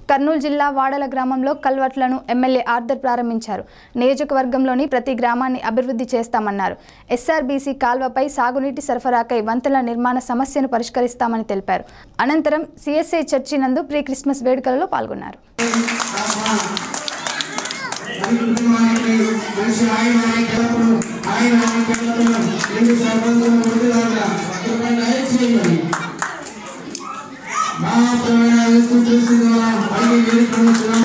కర్నూలు జిల్లా వాడల గ్రామంలో కల్వట్లను ఎమ్మెల్యే ఆర్దర్ ప్రారంభించారు నియోజకవర్గంలోని ప్రతి గ్రామాన్ని అభివృద్ధి చేస్తామన్నారు ఎస్ఆర్బీసీ కాల్వపై సాగునీటి సరఫరాకై వంతెల నిర్మాణ సమస్యను పరిష్కరిస్తామని తెలిపారు అనంతరం సిఎస్ఐ చర్చి నందు ప్రీ క్రిస్మస్ వేడుకలలో పాల్గొన్నారు మనిషి ఆయన ఆయనప్పుడు ఆయన ఆయనప్పుడు రెండు సర్వంతులు ముందుగా చేయాలి మాత్రమే యేసు క్రీస్తు ద్వారా మళ్ళీ వేడుకొనుచున్నాం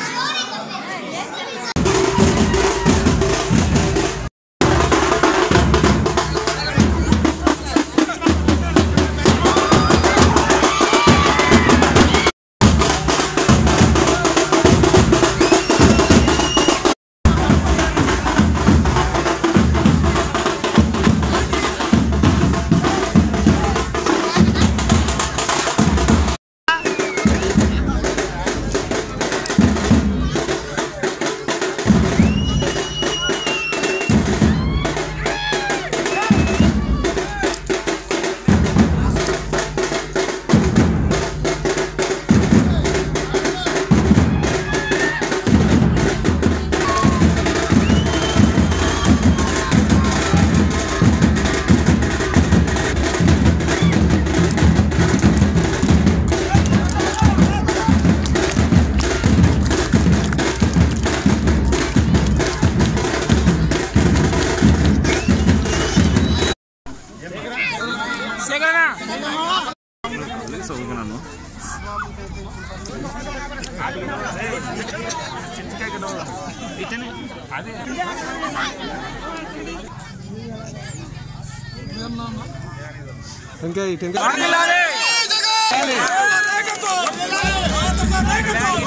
టెంకాయ టెంకాయ